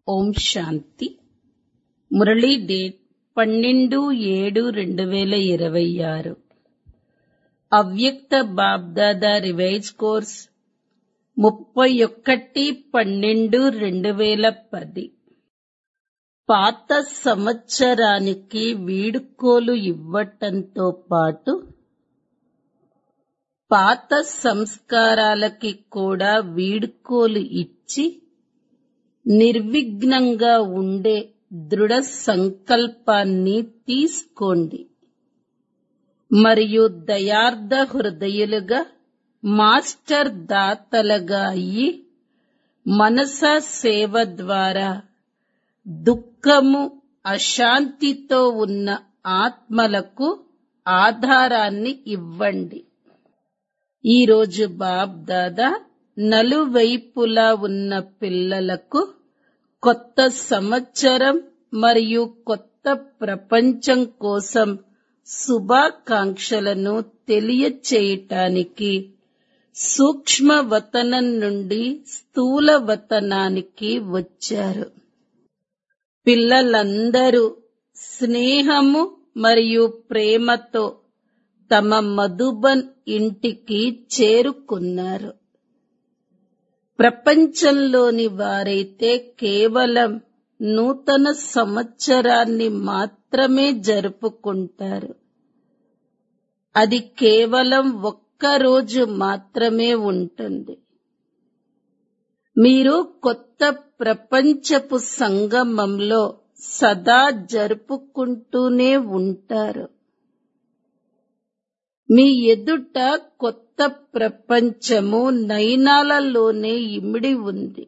ఓం శాంతి Murali date పన్నెండు ఏడు రెండు వేల ఇరవై ఆరు అవ్యక్త బాబ్దాదా రివైజ్ కోర్స్ ముప్పై ఒకటి పన్నెండు రెండు వేల పది పాత సంవత్సరానికి వీడుకోలు ఇవ్వటంతో పాటు పాత సంస్కారాలకి కూడా వీడుకోలు ఇచ్చి నిర్విఘ్నంగా ఉండే దృఢ సంకల్పాన్ని తీసుకోండి మరియు దయార్థ హృదయులుగా మాస్టర్ దాతలుగా అయ్యి మనస సేవ ద్వారా దుఃఖము అశాంతితో ఉన్న ఆత్మలకు ఆధారాన్ని ఇవ్వండి ఈరోజు బాబ్ దాదా నలువైపులా ఉన్న పిల్లలకు కొత్త సంవత్సరం మరియు కొత్త ప్రపంచం కోసం శుభాకాంక్షలను తెలియచేయటానికి సూక్ష్మ వతనం నుండి స్థూల వతనానికి వచ్చారు పిల్లలందరూ స్నేహము మరియు ప్రేమతో తమ మధుబన్ ఇంటికి చేరుకున్నారు ప్రపంచంలోని వారైతే కేవలం నూతన సంవత్సరాన్ని మాత్రమే జరుపుకుంటారు అది కేవలం ఒక్క రోజు మాత్రమే ఉంటుంది మీరు కొత్త ప్రపంచపు సంగమంలో సదా జరుపుకుంటూనే ఉంటారు మీ ఎదుట కొత్త ప్రపంచము నయనాలలోనే ఇమిడి ఉంది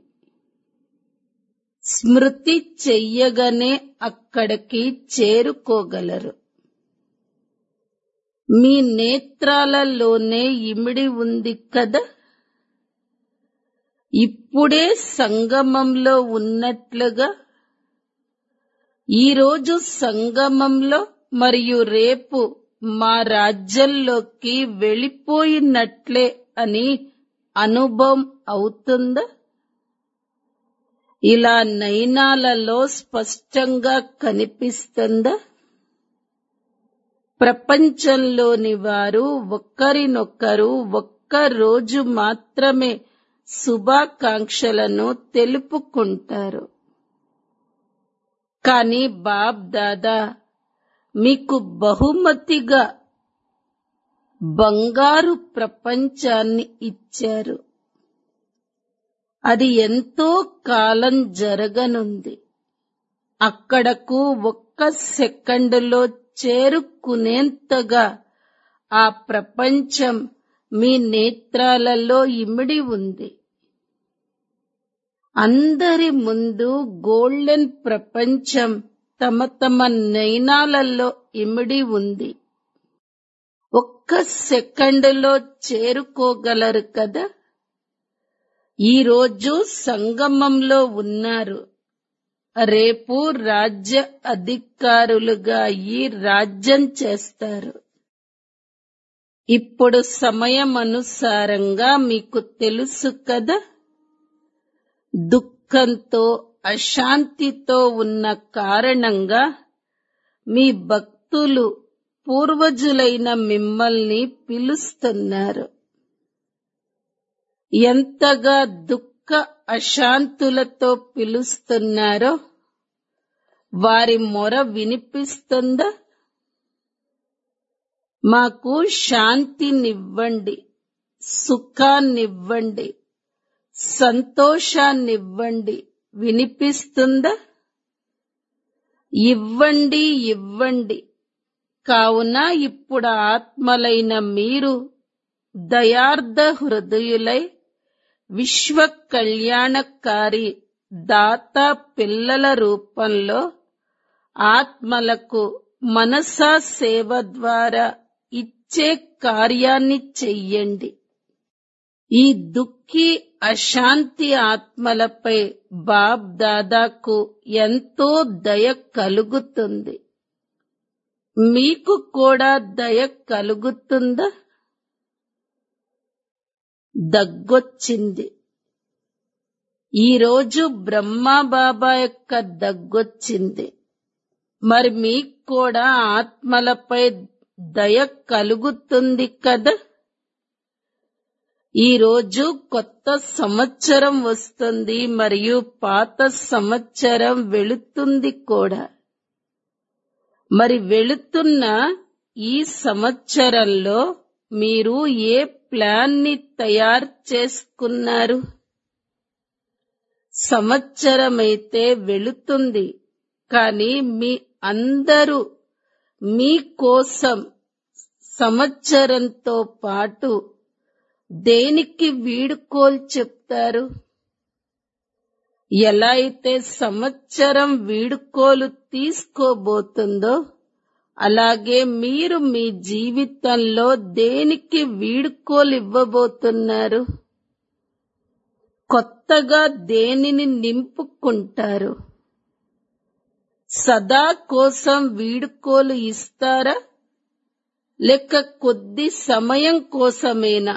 స్మృతి చెయ్యగానే అక్కడికి చేరుకోగలరు మీ నేత్రాలలోనే ఇమిడి ఉంది కదా ఇప్పుడే సంగమంలో ఉన్నట్లుగా ఈరోజు సంగమంలో మరియు రేపు మా రాజ్యంలోకి వెళ్ళిపోయినట్లే అని అనుభవం అవుతుందా ఇలా నయనాలలో స్పష్టంగా కనిపిస్తుందా ప్రపంచంలోని వారు ఒక్కరినొక్కరు ఒక్క రోజు మాత్రమే శుభాకాంక్షలను తెలుపుకుంటారు కానీ బాబ్ దాదా మీకు బహుమతిగా బంగారు ప్రపంచాన్ని ఇచ్చారు అది ఎంతో కాలం జరగనుంది అక్కడకు ఒక్క సెకండులో చేరుకునేంతగా ఆ ప్రపంచం మీ నేత్రాలలో ఇమిడి ఉంది అందరి ముందు గోల్డెన్ ప్రపంచం తమ తమ నయనాలలో ఇమిడి ఉంది ఒక్క సెకండులో చేరుకోగలరు కదా ఈరోజు సంగమంలో ఉన్నారు రేపు రాజ్య అధికారులుగా ఈ రాజ్యం చేస్తారు ఇప్పుడు సమయం అనుసారంగా మీకు తెలుసు కదా దుఃఖంతో అశాంతితో ఉన్న కారణంగా మీ భక్తులు పూర్వజులైన మిమ్మల్ని పిలుస్తున్నారు ఎంతగా దుఃఖ అశాంతులతో పిలుస్తున్నారో వారి మొర వినిపిస్తుందా మాకు శాంతినివ్వండి సుఖాన్నివ్వండి సంతోషాన్నివ్వండి వినిపిస్తుందా ఇవ్వండి ఇవ్వండి కావున ఇప్పుడు ఆత్మలైన మీరు దయార్థ హృదయులై విశ్వ కళ్యాణకారి దాత పిల్లల రూపంలో ఆత్మలకు మనసా సేవ ద్వారా ఇచ్చే కార్యాన్ని చెయ్యండి ఈ దుఃఖి అశాంతి ఆత్మలపై బాబ్ దాదాకు ఎంతో దయ కలుగుతుంది మీకు కూడా దయ కలుగుతుందా దగ్గొచ్చింది ఈ రోజు బ్రహ్మా బాబా యొక్క దగ్గొచ్చింది మరి మీకు కూడా ఆత్మలపై దయ కలుగుతుంది కదా ఈ రోజు కొత్త సంవత్సరం వస్తుంది మరియు పాత సంవత్సరం వెళుతుంది కూడా మరి వెళుతున్న ఈ సంవత్సరంలో మీరు ఏ ప్లాన్ ని తయారు చేసుకున్నారు సంవత్సరమైతే వెళుతుంది కానీ మీ అందరూ మీ కోసం సంవత్సరంతో పాటు దేనికి వీడుకోలు చెప్తారు ఎలా అయితే సంవత్సరం వీడుకోలు తీసుకోబోతుందో అలాగే మీరు మీ జీవితంలో దేనికి వీడుకోలు ఇవ్వబోతున్నారు కొత్తగా దేనిని నింపుకుంటారు సదా కోసం వీడుకోలు ఇస్తారా లేక కొద్ది సమయం కోసమేనా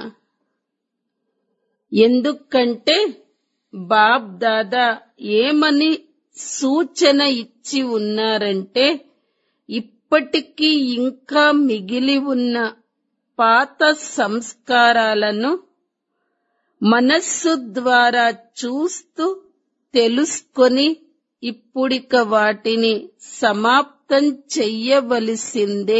ఎందుకంటే బాబ్ దాదా ఏమని సూచన ఇచ్చి ఉన్నారంటే ఇప్పటికీ ఇంకా మిగిలి ఉన్న పాత సంస్కారాలను మనస్సు ద్వారా చూస్తూ తెలుసుకొని ఇప్పుడిక వాటిని సమాప్తం చెయ్యవలసిందే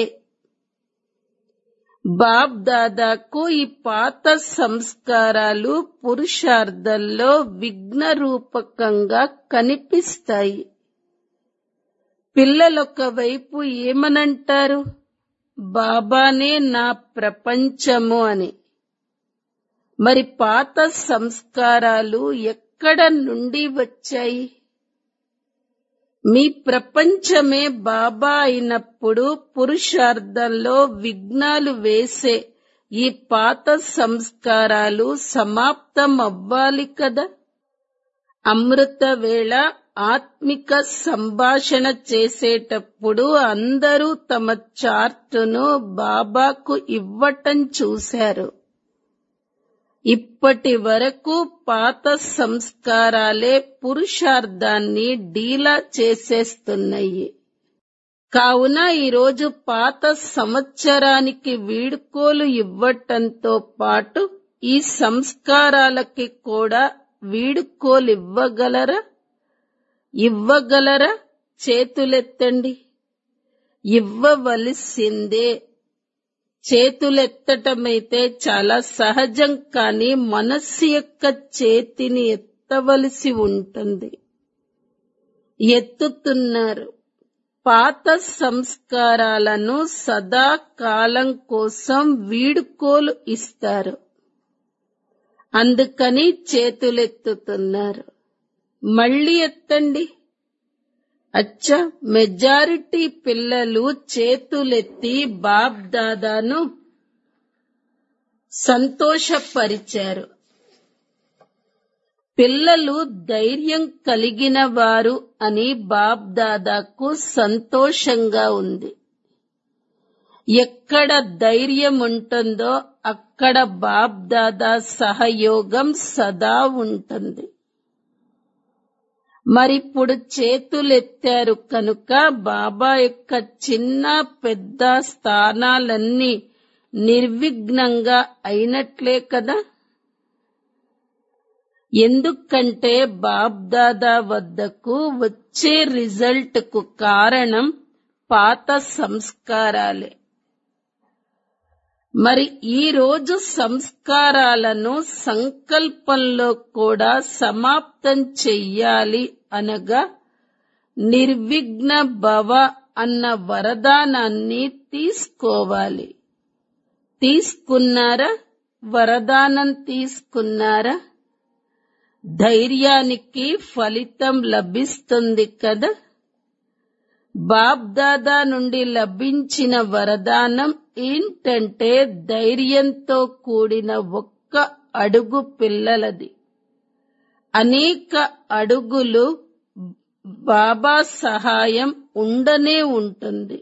బాబ్ దాదాకు ఈ పాత సంస్కారాలు పురుషార్థంలో విఘ్న రూపకంగా కనిపిస్తాయి పిల్లలొక వైపు ఏమనంటారు బాబానే నా ప్రపంచము అని మరి పాత సంస్కారాలు ఎక్కడ నుండి వచ్చాయి మీ ప్రపంచమే బాబా అయినప్పుడు పురుషార్థంలో విఘ్నాలు వేసే ఈ పాత సంస్కారాలు సమాప్తం అవ్వాలి కదా అమృత వేళ ఆత్మిక సంభాషణ చేసేటప్పుడు అందరూ తమ చార్టును బాబాకు ఇవ్వటం చూశారు ఇప్పటి వరకు పాత సంస్కారాలే పురుషార్థాన్ని డీలా చేసేస్తున్నాయి కావున ఈరోజు పాత సంవత్సరానికి వీడుకోలు ఇవ్వటంతో పాటు ఈ సంస్కారాలకి కూడా వీడుకోలు ఇవ్వగలరా ఇవ్వగలరా చేతులెత్తండి ఇవ్వవలసిందే చేతులెత్తటమైతే చాలా సహజం కానీ మనస్సు యొక్క చేతిని ఎత్తవలసి ఉంటుంది ఎత్తుతున్నారు పాత సంస్కారాలను సదా కాలం కోసం వీడుకోలు ఇస్తారు అందుకని చేతులెత్తుతున్నారు మళ్ళీ ఎత్తండి అచ్చా మెజారిటీ పిల్లలు చేతులెత్తి బాబ్ దాదాను సంతోషపరిచారు పిల్లలు ధైర్యం కలిగిన వారు అని బాబ్ దాదాకు సంతోషంగా ఉంది ఎక్కడ ధైర్యం ఉంటుందో అక్కడ బాబ్ దాదా సహయోగం సదా ఉంటుంది మరిప్పుడు చేతులెత్తారు కనుక బాబా యొక్క చిన్న పెద్ద స్థానాలన్నీ నిర్విఘ్నంగా అయినట్లే కదా ఎందుకంటే బాబ్దాదా వద్దకు వచ్చే రిజల్ట్ కు కారణం పాత సంస్కారాలే మరి ఈ రోజు సంస్కారాలను సంకల్పంలో కూడా సమాప్తం చెయ్యాలి అనగా నిర్విఘ్న భవ అన్న వరదానాన్ని తీసుకోవాలి తీసుకున్నారా వరదానం తీసుకున్నారా ధైర్యానికి ఫలితం లభిస్తుంది కదా బాబ్దాదా నుండి లభించిన వరదానం ఏంటంటే ధైర్యంతో కూడిన ఒక్క అడుగు పిల్లలది అనేక అడుగులు బాబా సహాయం ఉండనే ఉంటుంది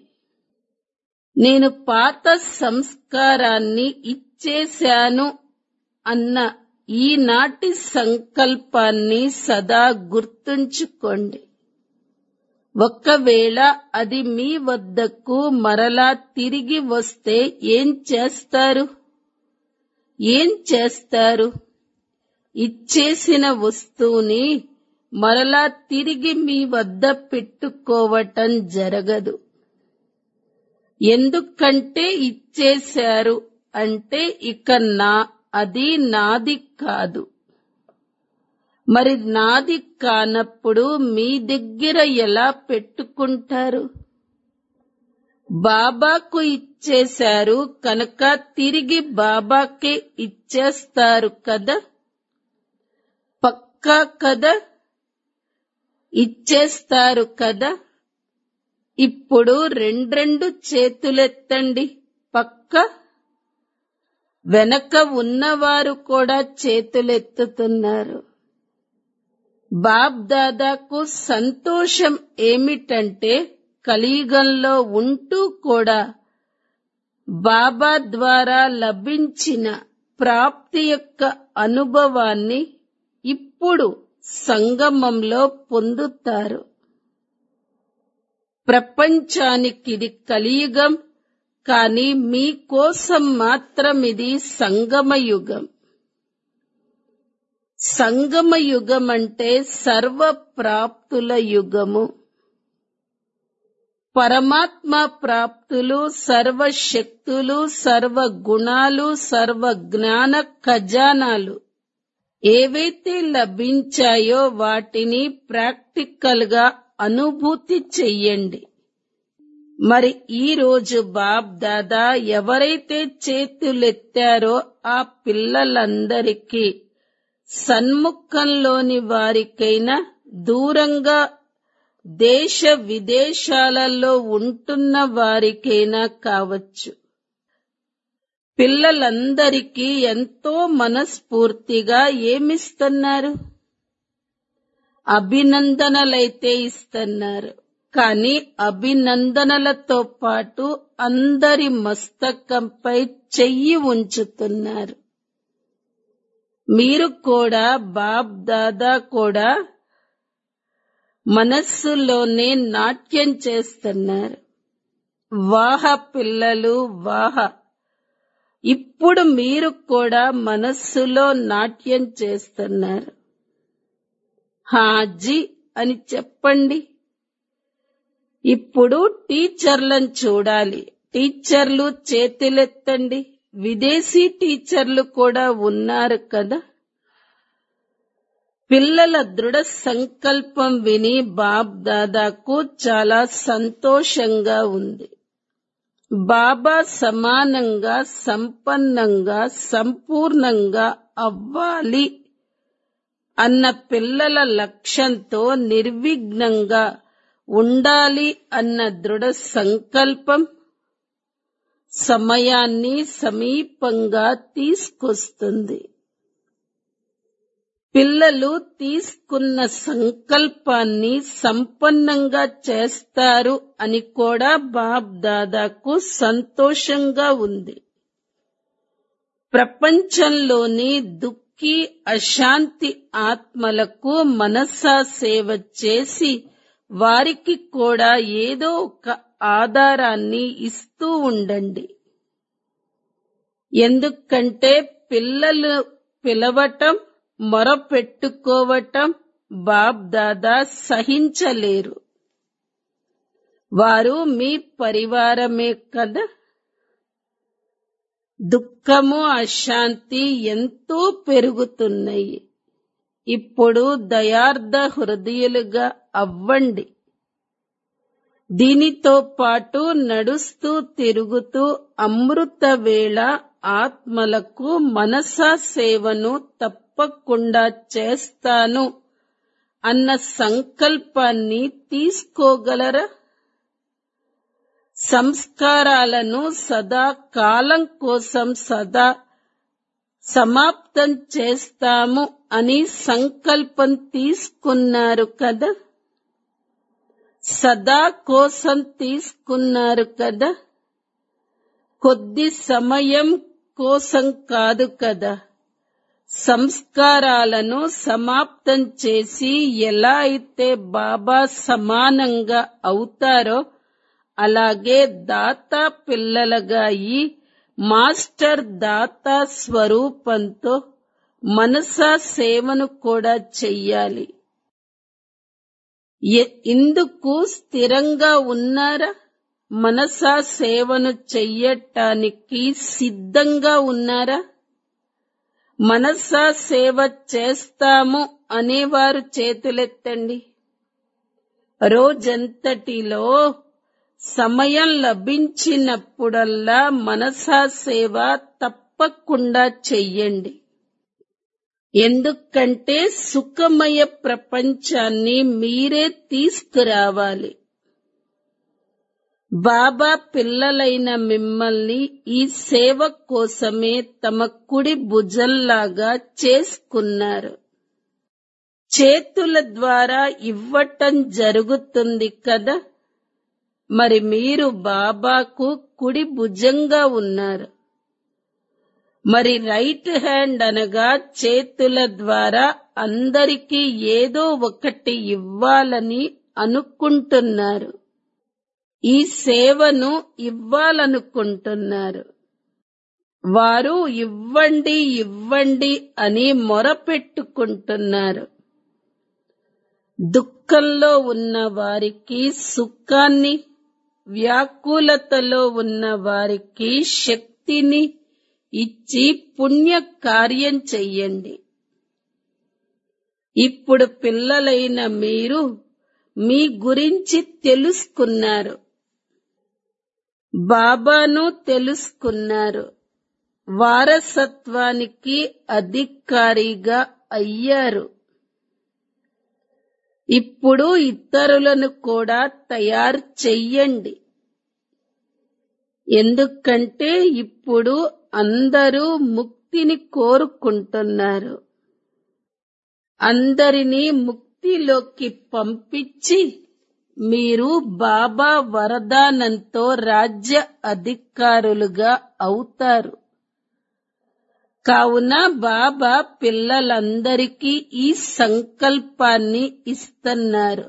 నేను పాత సంస్కారాన్ని ఇచ్చేశాను అన్న ఈనాటి సంకల్పాన్ని సదా గుర్తుంచుకోండి ఒకవేళ అది మీ వద్దకు మరలా తిరిగి వస్తే ఏం చేస్తారు ఏం చేస్తారు ఇచ్చేసిన వస్తువుని మరలా తిరిగి మీ వద్ద పెట్టుకోవటం జరగదు ఎందుకంటే ఇచ్చేశారు అంటే ఇక నా అది నాది కాదు మరి నాది కానప్పుడు మీ దగ్గర ఎలా పెట్టుకుంటారు బాబాకు ఇచ్చేశారు కనుక తిరిగి బాబాకే ఇచ్చేస్తారు కదా పక్కా కదా ఇచ్చేస్తారు కదా ఇప్పుడు రెండ్రెండు చేతులెత్తండి పక్క వెనక ఉన్నవారు కూడా చేతులెత్తుతున్నారు బాబ్ దాదాకు సంతోషం ఏమిటంటే కలియుగంలో ఉంటూ కూడా బాబా ద్వారా లభించిన ప్రాప్తి యొక్క అనుభవాన్ని ఇప్పుడు సంగమంలో పొందుతారు ప్రపంచానికిది కలియుగం కానీ మీకోసం మాత్రం ఇది సంగమయుగం సంగమయుగం అంటే సర్వ ప్రాప్తుల యుగము పరమాత్మ ప్రాప్తులు సర్వ శక్తులు సర్వ గుణాలు సర్వ జ్ఞాన ఖజానాలు ఏవైతే లభించాయో వాటిని ప్రాక్టికల్ గా అనుభూతి చెయ్యండి మరి ఈ రోజు బాబ్ దాదా ఎవరైతే చేతులెత్తారో ఆ పిల్లలందరికీ సన్ముఖంలోని వారికైనా దూరంగా దేశ విదేశాలలో ఉంటున్న వారికైనా కావచ్చు పిల్లలందరికీ ఎంతో మనస్ఫూర్తిగా ఏమిస్తున్నారు అభినందనలైతే ఇస్తున్నారు కానీ అభినందనలతో పాటు అందరి మస్తకంపై చెయ్యి ఉంచుతున్నారు మీరు కూడా బాబ్ దాదా కూడా మనస్సులోనే నాట్యం చేస్తున్నారు వాహ పిల్లలు వాహ ఇప్పుడు మీరు కూడా మనస్సులో నాట్యం చేస్తున్నారు హాజీ అని చెప్పండి ఇప్పుడు టీచర్లను చూడాలి టీచర్లు చేతులెత్తండి విదేశీ టీచర్లు కూడా ఉన్నారు కదా పిల్లల దృఢ సంకల్పం విని బాబ్ దాదాకు చాలా సంతోషంగా ఉంది బాబా సమానంగా సంపన్నంగా సంపూర్ణంగా అవ్వాలి అన్న పిల్లల లక్ష్యంతో నిర్విఘ్నంగా ఉండాలి అన్న దృఢ సంకల్పం సమయాన్ని సమీపంగా తీసుకొస్తుంది పిల్లలు తీసుకున్న సంకల్పాన్ని సంపన్నంగా చేస్తారు అని కూడా బాబ్ దాదాకు సంతోషంగా ఉంది ప్రపంచంలోని దుఃఖి అశాంతి ఆత్మలకు మనసా సేవ చేసి వారికి కూడా ఏదో ఒక ఆధారాన్ని ఇస్తూ ఉండండి ఎందుకంటే పిల్లలు పిలవటం మొరపెట్టుకోవటం బాబ్ దాదా సహించలేరు వారు మీ పరివారమే కదా దుఃఖము అశాంతి ఎంతో పెరుగుతున్నాయి ఇప్పుడు దయార్థ హృదయులుగా అవ్వండి దీనితో పాటు నడుస్తూ తిరుగుతూ అమృత వేళ ఆత్మలకు మనసా సేవను తప్పకుండా చేస్తాను అన్న సంకల్పాన్ని తీసుకోగలరా సంస్కారాలను సదా కాలం కోసం సదా సమాప్తం చేస్తాము అని సంకల్పం తీసుకున్నారు కదా సదా కోసం తీసుకున్నారు కదా కొద్ది సమయం కోసం కాదు కదా సంస్కారాలను సమాప్తం చేసి ఎలా అయితే బాబా సమానంగా అవుతారో అలాగే దాత పిల్లలుగా ఈ మాస్టర్ దాత స్వరూపంతో మనసా సేవను కూడా చెయ్యాలి ఎ- ఇందుకు స్థిరంగా ఉన్నారా మనసా సేవను చెయ్యటానికి సిద్ధంగా ఉన్నారా మనసా సేవ చేస్తాము అనేవారు చేతులెత్తండి రోజంతటిలో సమయం లభించినప్పుడల్లా మనసా సేవ తప్పకుండా చెయ్యండి ఎందుకంటే సుఖమయ ప్రపంచాన్ని మీరే తీసుకురావాలి బాబా పిల్లలైన మిమ్మల్ని ఈ సేవ కోసమే తమ కుడి భుజంలాగా చేసుకున్నారు చేతుల ద్వారా ఇవ్వటం జరుగుతుంది కదా మరి మీరు బాబాకు కుడి భుజంగా ఉన్నారు మరి రైట్ హ్యాండ్ అనగా చేతుల ద్వారా అందరికీ ఏదో ఒకటి ఇవ్వాలని అనుకుంటున్నారు ఈ సేవను ఇవ్వాలనుకుంటున్నారు వారు ఇవ్వండి ఇవ్వండి అని మొరపెట్టుకుంటున్నారు దుఃఖంలో ఉన్న వారికి సుఖాన్ని వ్యాకులతలో ఉన్న వారికి శక్తిని ఇచ్చి పుణ్య కార్యం చెయ్యండి ఇప్పుడు పిల్లలైన మీరు మీ గురించి తెలుసుకున్నారు బాబాను తెలుసుకున్నారు వారసత్వానికి అధికారిగా అయ్యారు ఇప్పుడు ఇతరులను కూడా తయారు చెయ్యండి ఎందుకంటే ఇప్పుడు అందరూ ముక్తిని కోరుకుంటున్నారు అందరినీ ముక్తిలోకి పంపించి మీరు బాబా వరదానంతో రాజ్య అధికారులుగా అవుతారు కావున బాబా పిల్లలందరికీ ఈ సంకల్పాన్ని ఇస్తున్నారు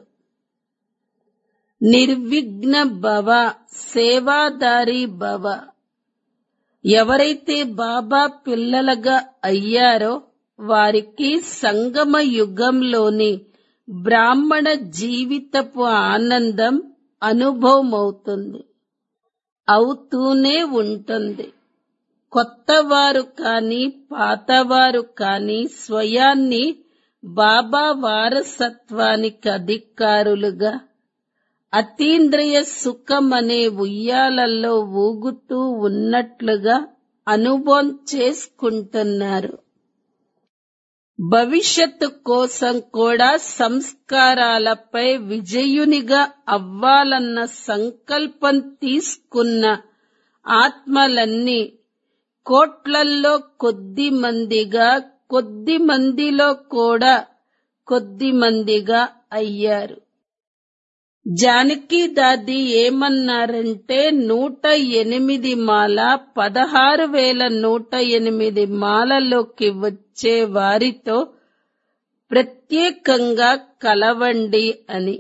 నిర్విఘ్న భవ సేవాదారి భవ ఎవరైతే బాబా పిల్లలుగా అయ్యారో వారికి సంగమ యుగంలోని బ్రాహ్మణ జీవితపు ఆనందం అనుభవమవుతుంది అవుతూనే ఉంటుంది కొత్తవారు కాని పాతవారు కాని స్వయాన్ని బాబా వారసత్వానికి అధికారులుగా అతీంద్రియ సుఖం అనే ఉయ్యాలల్లో ఊగుతూ ఉన్నట్లుగా అనుభవం చేసుకుంటున్నారు భవిష్యత్తు కోసం కూడా సంస్కారాలపై విజయునిగా అవ్వాలన్న సంకల్పం తీసుకున్న ఆత్మలన్నీ కోట్లల్లో కొద్ది మందిగా కొద్ది మందిలో కూడా కొద్ది మందిగా అయ్యారు జానకి దాది ఏమన్నారంటే నూట ఎనిమిది మాల పదహారు వేల నూట ఎనిమిది మాలలోకి వచ్చే వారితో ప్రత్యేకంగా కలవండి అని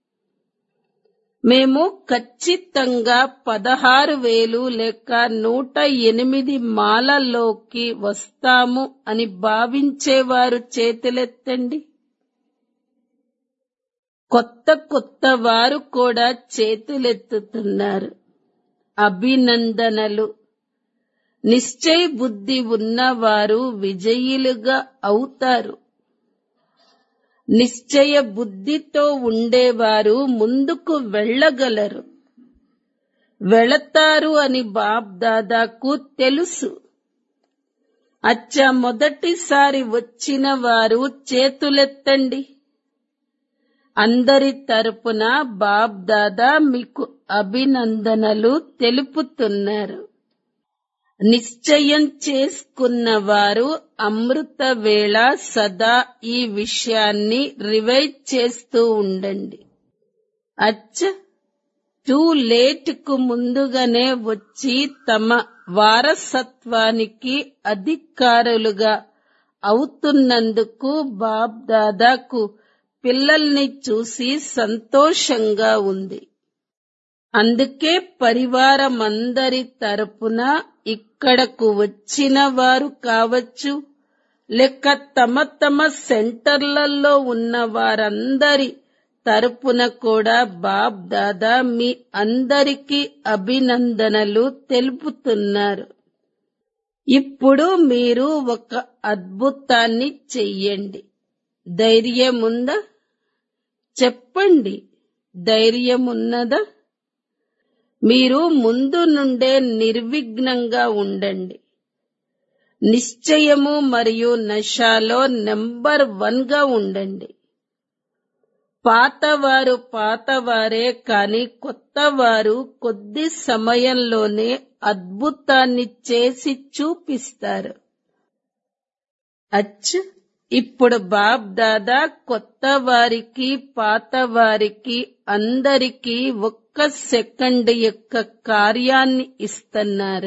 మేము ఖచ్చితంగా పదహారు వేలు లేక నూట ఎనిమిది మాలలోకి వస్తాము అని భావించేవారు చేతులెత్తండి కొత్త కొత్త వారు కూడా చేతులెత్తుతున్నారు అభినందనలు నిశ్చయ బుద్ధి ఉన్నవారు విజయులుగా అవుతారు నిశ్చయ బుద్ధితో ఉండేవారు ముందుకు వెళ్ళగలరు వెళతారు అని బాబ్ దాదాకు తెలుసు అచ్చ మొదటిసారి వచ్చిన వారు చేతులెత్తండి అందరి తరపున బాబ్ దాదా మీకు అభినందనలు తెలుపుతున్నారు నిశ్చయం చేసుకున్న వారు అమృత వేళ సదా ఈ విషయాన్ని రివైజ్ చేస్తూ ఉండండి అచ్చ టూ లేట్ కు ముందుగానే వచ్చి తమ వారసత్వానికి అధికారులుగా అవుతున్నందుకు బాబ్ దాదాకు పిల్లల్ని చూసి సంతోషంగా ఉంది అందుకే పరివారమందరి తరపున ఇక్కడకు వచ్చిన వారు కావచ్చు లేక తమ తమ సెంటర్లలో ఉన్న వారందరి తరపున కూడా బాబ్ దాదా మీ అందరికీ అభినందనలు తెలుపుతున్నారు ఇప్పుడు మీరు ఒక అద్భుతాన్ని చెయ్యండి ధైర్యముందా చెప్పండి ధైర్యమున్నదా మీరు ముందు నుండే నిర్విఘ్నంగా ఉండండి నిశ్చయము మరియు నశాలో నెంబర్ వన్ గా ఉండండి పాతవారు పాతవారే కాని కొత్తవారు కొద్ది సమయంలోనే అద్భుతాన్ని చేసి చూపిస్తారు అచ్చ ఇప్పుడు బాబ్ దాదా కొత్త వారికి పాత వారికి అందరికీ ఒక్క సెకండ్ యొక్క కార్యాన్ని ఇస్తున్నారు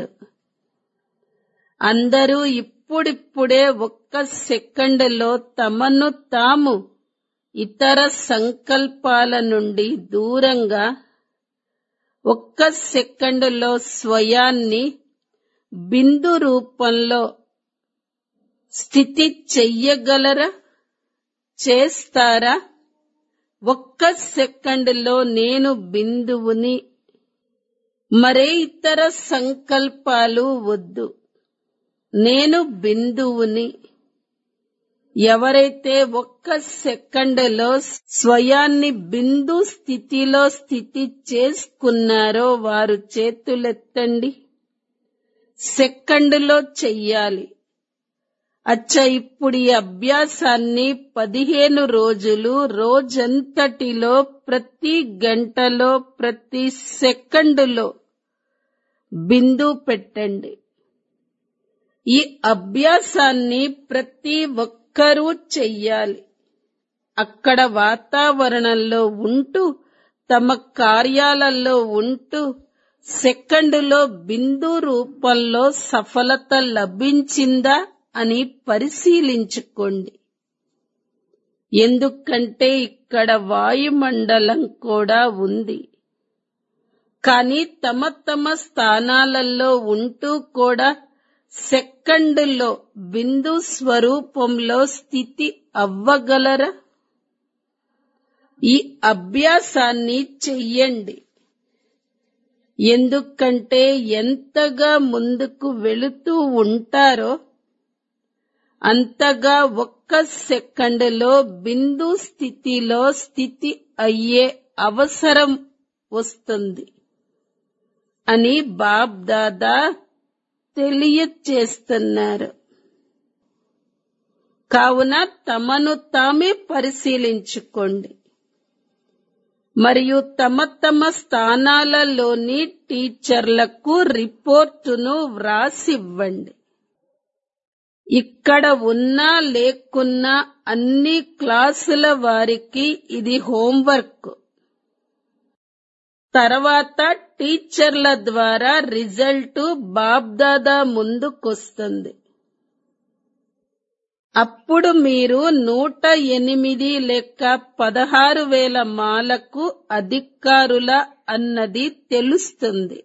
అందరూ ఇప్పుడిప్పుడే ఒక్క సెకండ్లో తమను తాము ఇతర సంకల్పాల నుండి దూరంగా ఒక్క సెకండులో స్వయాన్ని బిందు రూపంలో స్థితి చెయ్యగలరా చేస్తారా ఒక్క సెకండులో నేను బిందువుని మరే ఇతర సంకల్పాలు వద్దు నేను బిందువుని ఎవరైతే ఒక్క సెకండులో స్వయాన్ని బిందు స్థితిలో స్థితి చేసుకున్నారో వారు చేతులెత్తండి సెకండులో చెయ్యాలి అచ్చ ఇప్పుడు ఈ అభ్యాసాన్ని పదిహేను రోజులు రోజంతటిలో ప్రతి గంటలో ప్రతి సెకండులో బిందు పెట్టండి ఈ అభ్యాసాన్ని ప్రతి ఒక్కరూ చెయ్యాలి అక్కడ వాతావరణంలో ఉంటూ తమ కార్యాలలో ఉంటూ సెకండులో బిందు రూపంలో సఫలత లభించిందా అని పరిశీలించుకోండి ఎందుకంటే ఇక్కడ వాయుమండలం కూడా ఉంది కానీ తమ తమ స్థానాలలో ఉంటూ కూడా సెకండులో బిందు స్వరూపంలో స్థితి అవ్వగలరా ఈ అభ్యాసాన్ని చెయ్యండి ఎందుకంటే ఎంతగా ముందుకు వెళుతూ ఉంటారో అంతగా ఒక్క సెకండులో బిందు స్థితిలో స్థితి అయ్యే అవసరం వస్తుంది అని బాబ్ దాదా తెలియచేస్తున్నారు కావున తమను తామే పరిశీలించుకోండి మరియు తమ తమ స్థానాలలోని టీచర్లకు రిపోర్టును వ్రాసివ్వండి ఇక్కడ ఉన్నా లేకున్నా అన్ని క్లాసుల వారికి ఇది హోంవర్క్ తర్వాత టీచర్ల ద్వారా రిజల్ట్ బాబ్దాదా ముందుకొస్తుంది అప్పుడు మీరు నూట ఎనిమిది లెక్క పదహారు వేల మాలకు అధికారుల అన్నది తెలుస్తుంది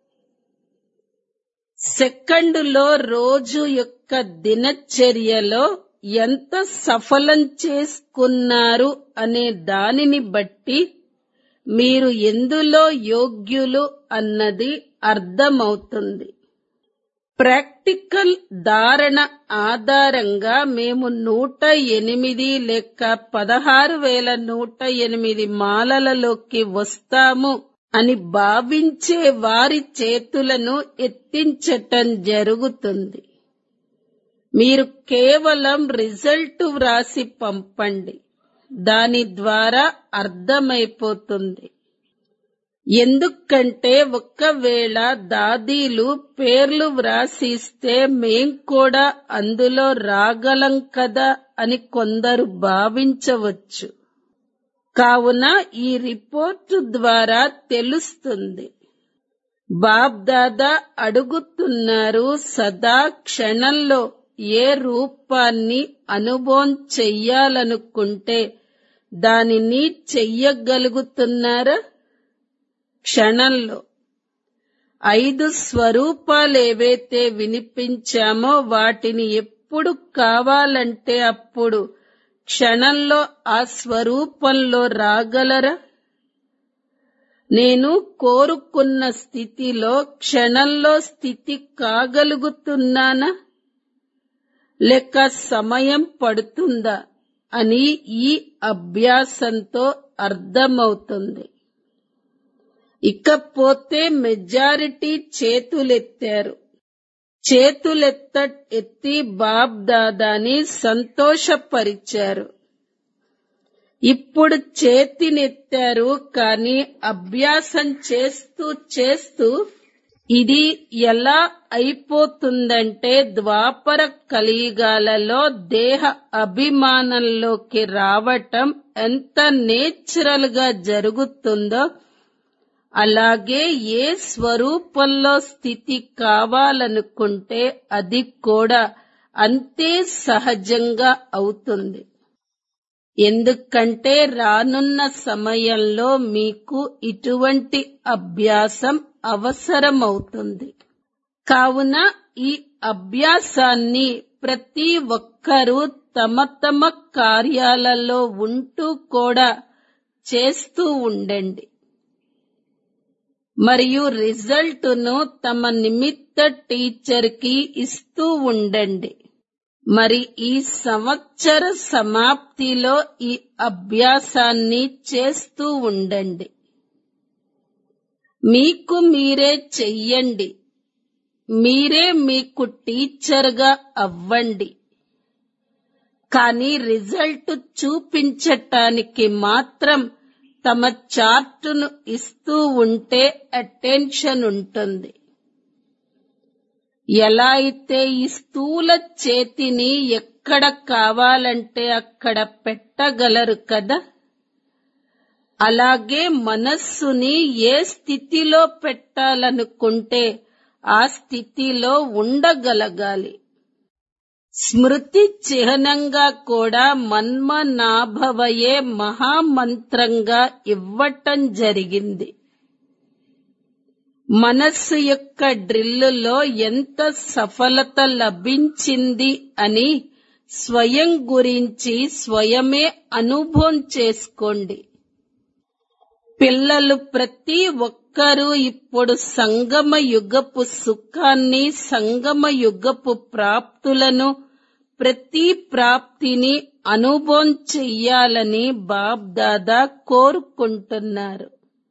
సెకండులో రోజు యొక్క దినచర్యలో ఎంత సఫలం చేసుకున్నారు అనే దానిని బట్టి మీరు ఎందులో యోగ్యులు అన్నది అర్థమవుతుంది ప్రాక్టికల్ ధారణ ఆధారంగా మేము నూట ఎనిమిది లెక్క పదహారు వేల నూట ఎనిమిది మాలలలోకి వస్తాము అని భావించే వారి చేతులను ఎత్తించటం జరుగుతుంది మీరు కేవలం రిజల్ట్ వ్రాసి పంపండి దాని ద్వారా అర్థమైపోతుంది ఎందుకంటే ఒక్కవేళ దాదీలు పేర్లు వ్రాసిస్తే మేం కూడా అందులో రాగలం కదా అని కొందరు భావించవచ్చు కావున ఈ రిపోర్టు ద్వారా తెలుస్తుంది బాబ్దాదా అడుగుతున్నారు సదా క్షణంలో ఏ రూపాన్ని అనుభవం చెయ్యాలనుకుంటే దానిని చెయ్యగలుగుతున్నారా క్షణంలో ఐదు స్వరూపాలు ఏవైతే వినిపించామో వాటిని ఎప్పుడు కావాలంటే అప్పుడు క్షణంలో ఆ స్వరూపంలో రాగలరా నేను కోరుకున్న స్థితిలో క్షణంలో స్థితి కాగలుగుతున్నానా లేక సమయం పడుతుందా అని ఈ అభ్యాసంతో అర్థమవుతుంది ఇకపోతే మెజారిటీ చేతులెత్తారు చేతులెత్త ఎత్తి బాబ్ దాదాని సంతోషపరిచారు ఇప్పుడు చేతినెత్తారు కానీ అభ్యాసం చేస్తూ చేస్తూ ఇది ఎలా అయిపోతుందంటే ద్వాపర కలియుగాలలో దేహ అభిమానంలోకి రావటం ఎంత నేచురల్ గా జరుగుతుందో అలాగే ఏ స్వరూపంలో స్థితి కావాలనుకుంటే అది కూడా అంతే సహజంగా అవుతుంది ఎందుకంటే రానున్న సమయంలో మీకు ఇటువంటి అభ్యాసం అవసరమవుతుంది కావున ఈ అభ్యాసాన్ని ప్రతి ఒక్కరూ తమ తమ కార్యాలలో ఉంటూ కూడా చేస్తూ ఉండండి మరియు రిజల్ట్ను తమ నిమిత్త టీచర్కి ఇస్తూ ఉండండి మరి ఈ సంవత్సర సమాప్తిలో ఈ అభ్యాసాన్ని చేస్తూ ఉండండి మీకు మీరే చెయ్యండి మీరే మీకు టీచర్గా అవ్వండి కానీ రిజల్ట్ చూపించటానికి మాత్రం తమ చార్టును ఇస్తూ ఉంటే అటెన్షన్ ఉంటుంది ఎలా అయితే ఈ స్థూల చేతిని ఎక్కడ కావాలంటే అక్కడ పెట్టగలరు కదా అలాగే మనస్సుని ఏ స్థితిలో పెట్టాలనుకుంటే ఆ స్థితిలో ఉండగలగాలి స్మృతి చిహ్నంగా కూడా మన్మనాభవయే మహామంత్రంగా ఇవ్వటం జరిగింది మనస్సు యొక్క డ్రిల్లులో ఎంత సఫలత లభించింది అని స్వయం గురించి స్వయమే అనుభవం చేసుకోండి పిల్లలు ప్రతి ఒక్కరూ ఇప్పుడు సంగమ యుగపు సుఖాన్ని సంగమ యుగపు ప్రాప్తులను ప్రతి ప్రాప్తిని అనుభవం చెయ్యాలని బాబ్ దాదా కోరుకుంటున్నారు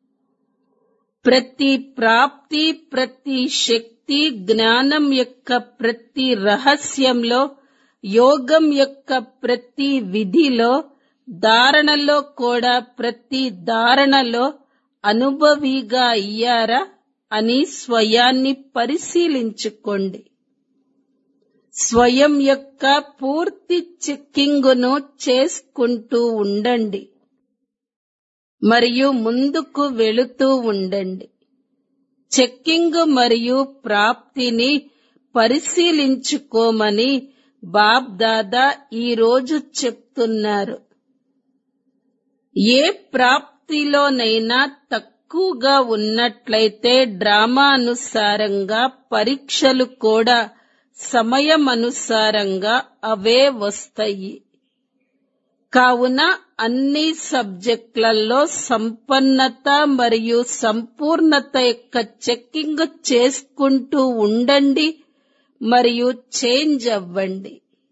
ప్రతి ప్రాప్తి ప్రతి శక్తి జ్ఞానం యొక్క ప్రతి రహస్యంలో యోగం యొక్క ప్రతి విధిలో ధారణలో కూడా ప్రతి ధారణలో అనుభవిగా అయ్యారా అని స్వయాన్ని పరిశీలించుకోండి స్వయం యొక్క పూర్తి చెక్కింగును చేసుకుంటూ ఉండండి మరియు ముందుకు వెళుతూ ఉండండి చెక్కింగ్ మరియు ప్రాప్తిని పరిశీలించుకోమని బాబ్ దాదా ఈరోజు చెప్తున్నారు ఏ ప్రాప్తిలోనైనా తక్కువగా ఉన్నట్లయితే డ్రామా అనుసారంగా పరీక్షలు కూడా సమయమనుసారంగా అవే వస్తాయి కావున అన్ని సబ్జెక్టులలో సంపన్నత మరియు సంపూర్ణత యొక్క చెక్కింగ్ చేసుకుంటూ ఉండండి మరియు చేంజ్ అవ్వండి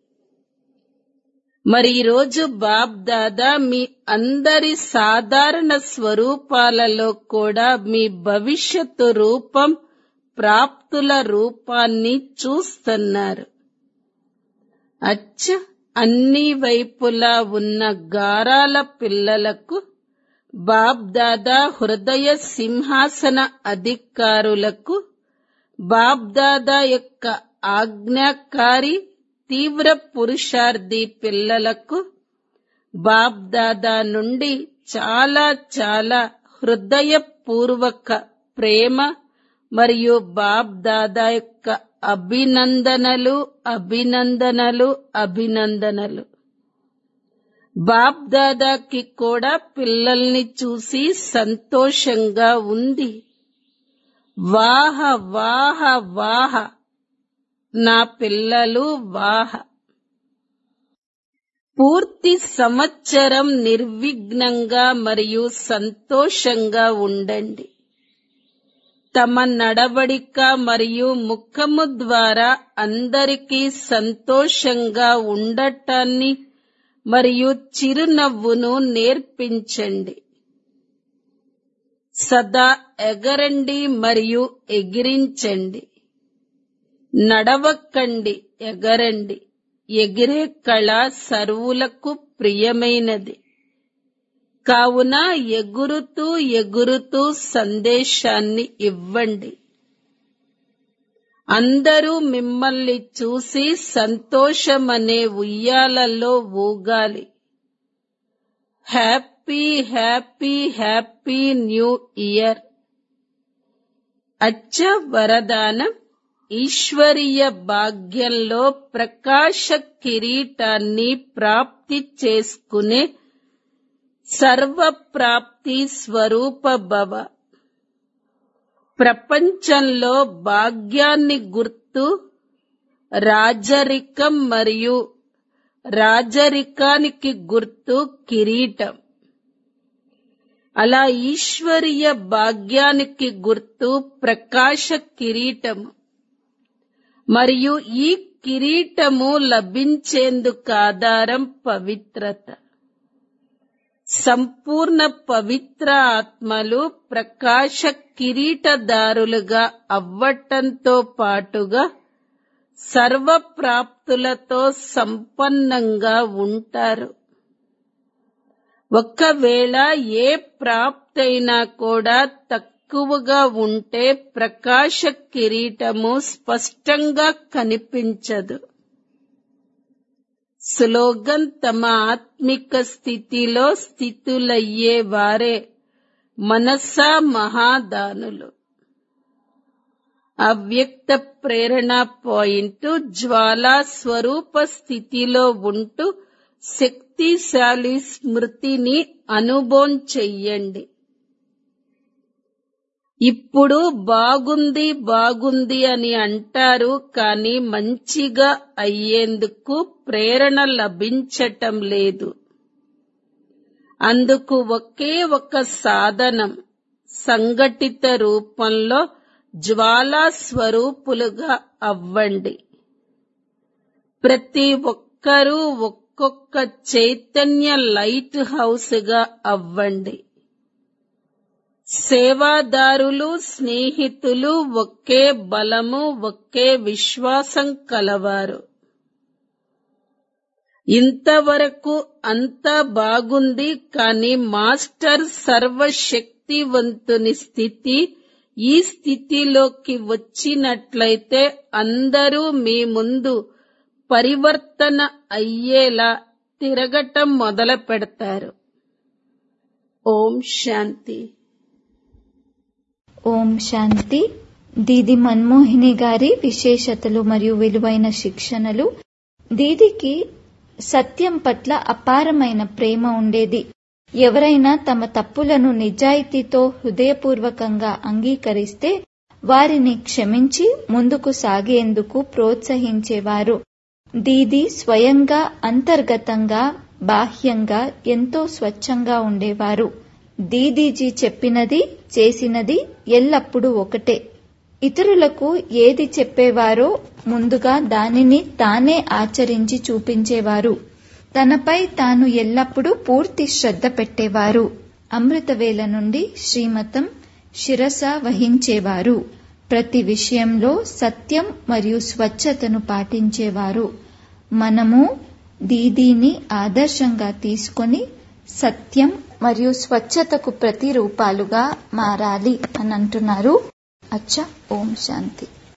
మరి ఈరోజు బాబ్ దాదా మీ అందరి సాధారణ స్వరూపాలలో కూడా మీ భవిష్యత్తు రూపం ప్రాప్తుల రూపాన్ని చూస్తున్నారు అచ్చ అన్ని వైపులా ఉన్న గారాల పిల్లలకు బాబ్ దాదా హృదయ సింహాసన అధికారులకు బాబ్ దాదా యొక్క ఆజ్ఞాకారి తీవ్ర పురుషార్థి పిల్లలకు బాబ్ దాదా నుండి చాలా చాలా హృదయపూర్వక ప్రేమ మరియు బాబ్ దాదా యొక్క అభినందనలు అభినందనలు అభినందనలు బాప్ దాదాకి కూడా పిల్లల్ని చూసి సంతోషంగా ఉంది వాహ వాహ వాహ నా పిల్లలు వాహ పూర్తి సంవత్సరం నిర్విఘ్నంగా మరియు సంతోషంగా ఉండండి తమ నడవడిక మరియు ముఖము ద్వారా అందరికీ సంతోషంగా ఉండటాన్ని మరియు చిరునవ్వును నేర్పించండి సదా ఎగరండి మరియు ఎగిరించండి నడవకండి ఎగరండి ఎగిరే కళ సర్వులకు ప్రియమైనది కావున ఎగురుతూ ఎగురుతూ సందేశాన్ని ఇవ్వండి అందరూ మిమ్మల్ని చూసి సంతోషమనే ఉయ్యాలలో ఊగాలి happy happy happy new year అచ్చ వరదానం ఈశ్వరీయ భాగ్యంలో ప్రకాశ కిరీటాన్ని ప్రాప్తి చేసుకునే సర్వప్రాప్తి స్వరూప భవ ప్రపంచంలో భాగ్యాన్ని గుర్తు రాజరికం మరియు రాజరికానికి గుర్తు కిరీటం అలా ఈశ్వరీయ భాగ్యానికి గుర్తు ప్రకాశ కిరీటము మరియు ఈ కిరీటము లభించేందుకు ఆధారం పవిత్రత సంపూర్ణ పవిత్ర ఆత్మలు ప్రకాశ కిరీటదారులుగా అవ్వటంతో పాటుగా సర్వప్రాప్తులతో సంపన్నంగా ఉంటారు ఒకవేళ ఏ ప్రాప్తైనా కూడా తక్కువగా ఉంటే ప్రకాశ కిరీటము స్పష్టంగా కనిపించదు స్లోగన్ తమ ఆత్మిక స్థితిలో స్థితులయ్యే వారే మనసా మహాదానులు అవ్యక్త ప్రేరణ పాయింట్ జ్వాలా స్వరూప స్థితిలో ఉంటూ శక్తిశాలి స్మృతిని అనుభవం చెయ్యండి ఇప్పుడు బాగుంది బాగుంది అని అంటారు కానీ మంచిగా అయ్యేందుకు ప్రేరణ లభించటం లేదు అందుకు ఒకే ఒక సాధనం సంఘటిత రూపంలో జ్వాలా స్వరూపులుగా అవ్వండి ప్రతి ఒక్కరూ ఒక్కొక్క చైతన్య లైట్ హౌస్గా అవ్వండి సేవాదారులు స్నేహితులు ఒకే బలము ఒకే విశ్వాసం కలవారు ఇంతవరకు అంతా బాగుంది కానీ మాస్టర్ సర్వశక్తివంతుని స్థితి ఈ స్థితిలోకి వచ్చినట్లయితే అందరూ మీ ముందు పరివర్తన అయ్యేలా తిరగటం మొదలు పెడతారు ఓం శాంతి ఓం శాంతి దీది మన్మోహిని గారి విశేషతలు మరియు విలువైన శిక్షణలు దీదికి సత్యం పట్ల అపారమైన ప్రేమ ఉండేది ఎవరైనా తమ తప్పులను నిజాయితీతో హృదయపూర్వకంగా అంగీకరిస్తే వారిని క్షమించి ముందుకు సాగేందుకు ప్రోత్సహించేవారు దీది స్వయంగా అంతర్గతంగా బాహ్యంగా ఎంతో స్వచ్ఛంగా ఉండేవారు దీదీజీ చెప్పినది చేసినది ఎల్లప్పుడూ ఒకటే ఇతరులకు ఏది చెప్పేవారో ముందుగా దానిని తానే ఆచరించి చూపించేవారు తనపై తాను ఎల్లప్పుడూ పూర్తి శ్రద్ధ పెట్టేవారు అమృతవేల నుండి శ్రీమతం శిరస వహించేవారు ప్రతి విషయంలో సత్యం మరియు స్వచ్ఛతను పాటించేవారు మనము దీదీని ఆదర్శంగా తీసుకొని సత్యం మరియు స్వచ్ఛతకు ప్రతిరూపాలుగా మారాలి అని అంటున్నారు అచ్చా ఓం శాంతి